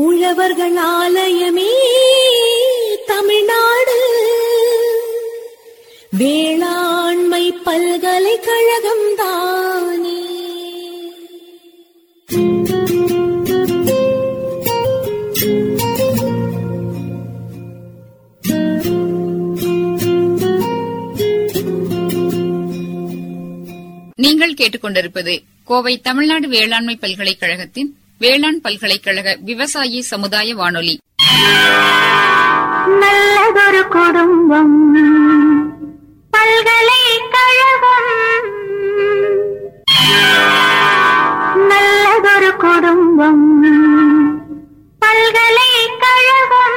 உழவர்கள் ஆலயமே தமிழ்நாடு வேளாண்மை பல்கலைக்கழகம் தானே நீங்கள் கேட்டுக்கொண்டிருப்பது கோவை தமிழ்நாடு வேளாண்மை பல்கலைக்கழகத்தின் வேளாண் பல்கலைக்கழக விவசாயி சமுதாய வானொலி நல்லதொரு குடும்பம் பல்கலைக்கழகம் நல்லதொரு குடும்பம் பல்கலைக்கழகம்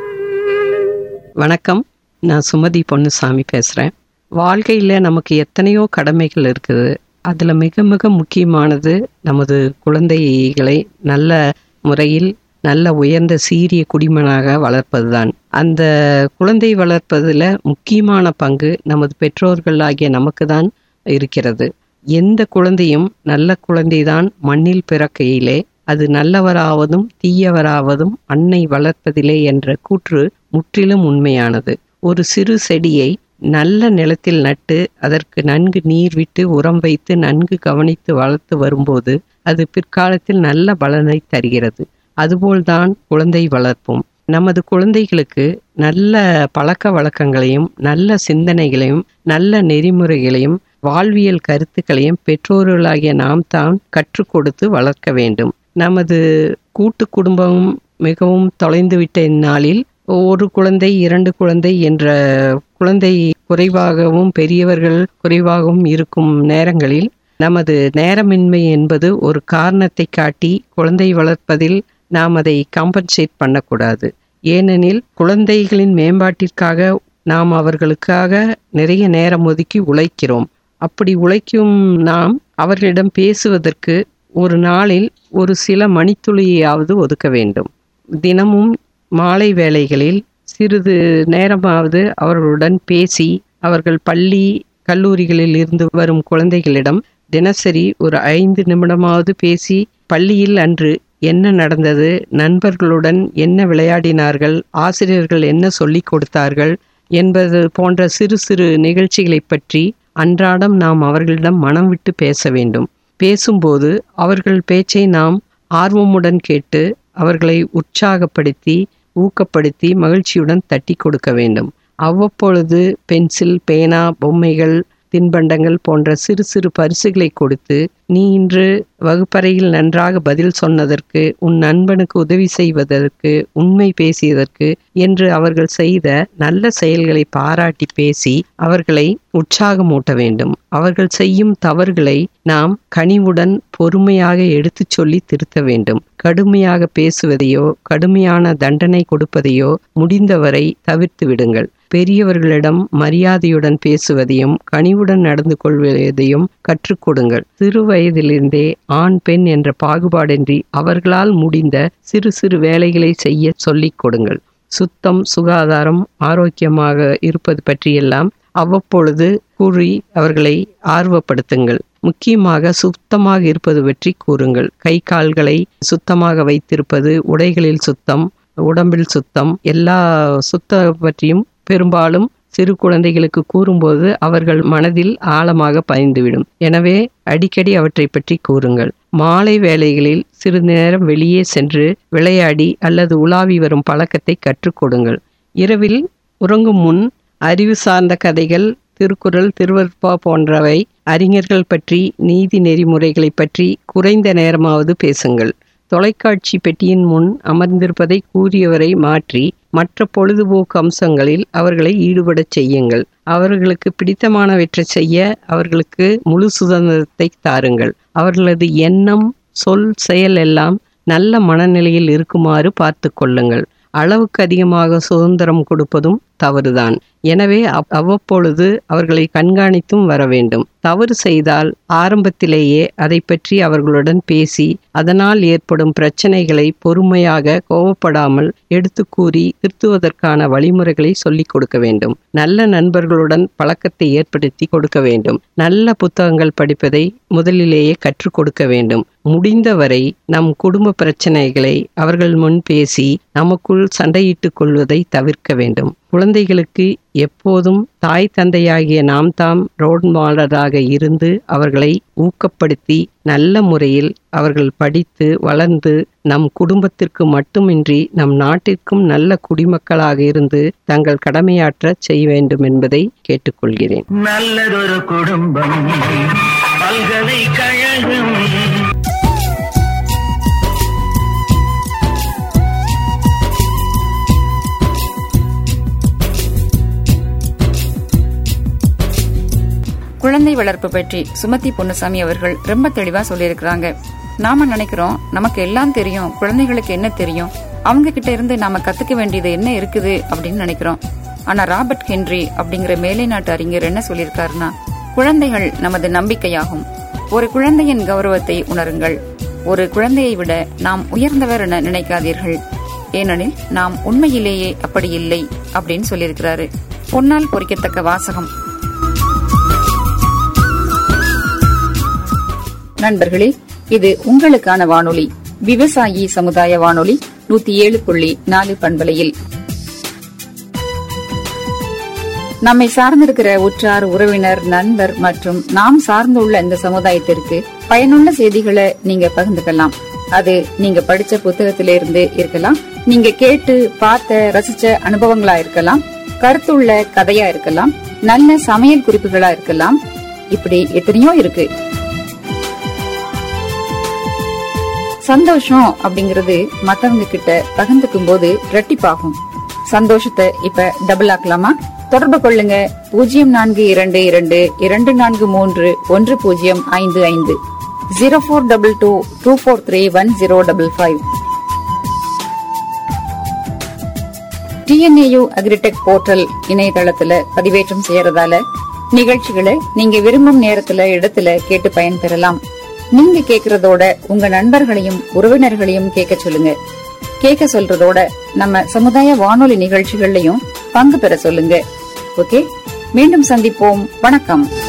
வணக்கம் நான் சுமதி பொன்னுசாமி பேசுகிறேன் வாழ்க்கையில் நமக்கு எத்தனையோ கடமைகள் இருக்குது அதில் மிக மிக முக்கியமானது நமது குழந்தைகளை நல்ல முறையில் நல்ல உயர்ந்த சீரிய குடிமனாக வளர்ப்பதுதான் அந்த குழந்தை வளர்ப்பதில் முக்கியமான பங்கு நமது பெற்றோர்களாகிய நமக்கு தான் இருக்கிறது எந்த குழந்தையும் நல்ல குழந்தைதான் மண்ணில் பிறக்கையிலே அது நல்லவராவதும் தீயவராவதும் அன்னை வளர்ப்பதிலே என்ற கூற்று முற்றிலும் உண்மையானது ஒரு சிறு செடியை நல்ல நிலத்தில் நட்டு அதற்கு நன்கு நீர் விட்டு உரம் வைத்து நன்கு கவனித்து வளர்த்து வரும்போது அது பிற்காலத்தில் நல்ல பலனை தருகிறது அதுபோல்தான் குழந்தை வளர்ப்பும் நமது குழந்தைகளுக்கு நல்ல பழக்க வழக்கங்களையும் நல்ல சிந்தனைகளையும் நல்ல நெறிமுறைகளையும் வாழ்வியல் கருத்துக்களையும் பெற்றோர்களாகிய நாம் தான் கற்றுக் கொடுத்து வளர்க்க வேண்டும் நமது கூட்டு குடும்பம் மிகவும் தொலைந்துவிட்ட இந்நாளில் ஒரு குழந்தை இரண்டு குழந்தை என்ற குழந்தை குறைவாகவும் பெரியவர்கள் குறைவாகவும் இருக்கும் நேரங்களில் நமது நேரமின்மை என்பது ஒரு காரணத்தை காட்டி குழந்தை வளர்ப்பதில் நாம் அதை காம்பன்சேட் பண்ணக்கூடாது ஏனெனில் குழந்தைகளின் மேம்பாட்டிற்காக நாம் அவர்களுக்காக நிறைய நேரம் ஒதுக்கி உழைக்கிறோம் அப்படி உழைக்கும் நாம் அவர்களிடம் பேசுவதற்கு ஒரு நாளில் ஒரு சில மணித்துளியாவது ஒதுக்க வேண்டும் தினமும் மாலை வேளைகளில் சிறிது நேரமாவது அவர்களுடன் பேசி அவர்கள் பள்ளி கல்லூரிகளில் இருந்து வரும் குழந்தைகளிடம் தினசரி ஒரு ஐந்து நிமிடமாவது பேசி பள்ளியில் அன்று என்ன நடந்தது நண்பர்களுடன் என்ன விளையாடினார்கள் ஆசிரியர்கள் என்ன சொல்லிக் கொடுத்தார்கள் என்பது போன்ற சிறு சிறு நிகழ்ச்சிகளை பற்றி அன்றாடம் நாம் அவர்களிடம் மனம் விட்டு பேச வேண்டும் பேசும்போது அவர்கள் பேச்சை நாம் ஆர்வமுடன் கேட்டு அவர்களை உற்சாகப்படுத்தி ஊக்கப்படுத்தி மகிழ்ச்சியுடன் தட்டி கொடுக்க வேண்டும் அவ்வப்பொழுது பென்சில் பேனா பொம்மைகள் தின்பண்டங்கள் போன்ற சிறு சிறு பரிசுகளை கொடுத்து நீ இன்று வகுப்பறையில் நன்றாக பதில் சொன்னதற்கு உன் நண்பனுக்கு உதவி செய்வதற்கு உண்மை பேசியதற்கு என்று அவர்கள் செய்த நல்ல செயல்களை பாராட்டி பேசி அவர்களை உற்சாகமூட்ட வேண்டும் அவர்கள் செய்யும் தவறுகளை நாம் கனிவுடன் பொறுமையாக எடுத்துச் சொல்லி திருத்த வேண்டும் கடுமையாக பேசுவதையோ கடுமையான தண்டனை கொடுப்பதையோ முடிந்தவரை தவிர்த்து விடுங்கள் பெரியவர்களிடம் மரியாதையுடன் பேசுவதையும் கனிவுடன் நடந்து கொள்வதையும் கற்றுக் கொடுங்கள் சிறு வயதிலிருந்தே ஆண் பெண் என்ற பாகுபாடின்றி அவர்களால் முடிந்த சிறு சிறு வேலைகளை செய்ய சொல்லிக் கொடுங்கள் சுத்தம் சுகாதாரம் ஆரோக்கியமாக இருப்பது பற்றியெல்லாம் அவ்வப்பொழுது கூறி அவர்களை ஆர்வப்படுத்துங்கள் முக்கியமாக சுத்தமாக இருப்பது பற்றி கூறுங்கள் கை கால்களை சுத்தமாக வைத்திருப்பது உடைகளில் சுத்தம் உடம்பில் சுத்தம் எல்லா சுத்த பற்றியும் பெரும்பாலும் சிறு குழந்தைகளுக்கு கூறும்போது அவர்கள் மனதில் ஆழமாக பதிந்துவிடும் எனவே அடிக்கடி அவற்றை பற்றி கூறுங்கள் மாலை வேளைகளில் சிறிது நேரம் வெளியே சென்று விளையாடி அல்லது உலாவி வரும் பழக்கத்தை கற்றுக் கொடுங்கள் இரவில் உறங்கும் முன் அறிவு சார்ந்த கதைகள் திருக்குறள் திருவற்பா போன்றவை அறிஞர்கள் பற்றி நீதி நெறிமுறைகளை பற்றி குறைந்த நேரமாவது பேசுங்கள் தொலைக்காட்சி பெட்டியின் முன் அமர்ந்திருப்பதை கூறியவரை மாற்றி மற்ற பொழுதுபோக்கு அம்சங்களில் அவர்களை ஈடுபடச் செய்யுங்கள் அவர்களுக்கு பிடித்தமானவற்றை செய்ய அவர்களுக்கு முழு சுதந்திரத்தை தாருங்கள் அவர்களது எண்ணம் சொல் செயல் எல்லாம் நல்ல மனநிலையில் இருக்குமாறு பார்த்து கொள்ளுங்கள் அளவுக்கு அதிகமாக சுதந்திரம் கொடுப்பதும் தவறுதான் எனவே அவ்- அவ்வப்பொழுது அவர்களை கண்காணித்தும் வர வேண்டும் தவறு செய்தால் ஆரம்பத்திலேயே அதை பற்றி அவர்களுடன் பேசி அதனால் ஏற்படும் பிரச்சனைகளை பொறுமையாக கோவப்படாமல் எடுத்து கூறி திருத்துவதற்கான வழிமுறைகளை சொல்லிக் கொடுக்க வேண்டும் நல்ல நண்பர்களுடன் பழக்கத்தை ஏற்படுத்தி கொடுக்க வேண்டும் நல்ல புத்தகங்கள் படிப்பதை முதலிலேயே கற்றுக் கொடுக்க வேண்டும் முடிந்தவரை நம் குடும்ப பிரச்சனைகளை அவர்கள் முன் பேசி நமக்குள் சண்டையிட்டுக் கொள்வதை தவிர்க்க வேண்டும் குழந்தைகளுக்கு எப்போதும் தாய் தந்தையாகிய நாம் தாம் ரோல் மாடலாக இருந்து அவர்களை ஊக்கப்படுத்தி நல்ல முறையில் அவர்கள் படித்து வளர்ந்து நம் குடும்பத்திற்கு மட்டுமின்றி நம் நாட்டிற்கும் நல்ல குடிமக்களாக இருந்து தங்கள் கடமையாற்ற செய்ய வேண்டும் என்பதை கேட்டுக்கொள்கிறேன் நல்லதொரு குடும்பம் பல்கலைக்கழகம் குழந்தை வளர்ப்பு பற்றி சுமதி பொன்னுசாமி அவர்கள் ரொம்ப தெளிவா சொல்லியிருக்கிறாங்க நாம நினைக்கிறோம் நமக்கு எல்லாம் தெரியும் குழந்தைகளுக்கு என்ன தெரியும் அவங்க கிட்ட இருந்து நாம கத்துக்க வேண்டியது என்ன இருக்குது அப்படின்னு நினைக்கிறோம் ஆனா ராபர்ட் ஹென்றி அப்படிங்கிற மேலை நாட்டு அறிஞர் என்ன சொல்லியிருக்காருன்னா குழந்தைகள் நமது நம்பிக்கையாகும் ஒரு குழந்தையின் கௌரவத்தை உணருங்கள் ஒரு குழந்தையை விட நாம் உயர்ந்தவர் என நினைக்காதீர்கள் ஏனெனில் நாம் உண்மையிலேயே அப்படி இல்லை அப்படின்னு சொல்லியிருக்கிறாரு பொன்னால் பொறிக்கத்தக்க வாசகம் நண்பர்களே இது உங்களுக்கான வானொலி விவசாயி சமுதாய வானொலி நூத்தி ஏழு புள்ளி நாலு பண்பலையில் நம்மை சார்ந்திருக்கிற உற்றார் உறவினர் நண்பர் மற்றும் நாம் சார்ந்துள்ள இந்த சமுதாயத்திற்கு பயனுள்ள செய்திகளை நீங்க பகிர்ந்துக்கலாம் அது நீங்க படிச்ச புத்தகத்திலிருந்து இருக்கலாம் நீங்க கேட்டு பார்த்த ரசிச்ச அனுபவங்களா இருக்கலாம் கருத்துள்ள கதையா இருக்கலாம் நல்ல சமையல் குறிப்புகளா இருக்கலாம் இப்படி எத்தனையோ இருக்கு சந்தோஷம் அப்படிங்கறது மத்தவங்க கிட்ட பகிர்ந்துக்கும் போது ரெட்டிப்பாகும் சந்தோஷத்தை இப்ப டபுள் ஆக்கலாமா தொடர்பு கொள்ளுங்க பூஜ்ஜியம் நான்கு இரண்டு இரண்டு இரண்டு நான்கு மூன்று ஒன்று பூஜ்ஜியம் ஐந்து ஐந்து zero four double two two four three one zero double five TNAU agritech portal இணையதளத்துல பதிவேற்றம் செய்யறதால நிகழ்ச்சிகளை நீங்க விரும்பும் நேரத்துல இடத்துல கேட்டு பயன்பெறலாம் நீங்க கேக்குறதோட உங்க நண்பர்களையும் உறவினர்களையும் கேட்க சொல்லுங்க கேட்க சொல்றதோட நம்ம சமுதாய வானொலி நிகழ்ச்சிகள்லயும் பங்கு பெற சொல்லுங்க ஓகே மீண்டும் சந்திப்போம் வணக்கம்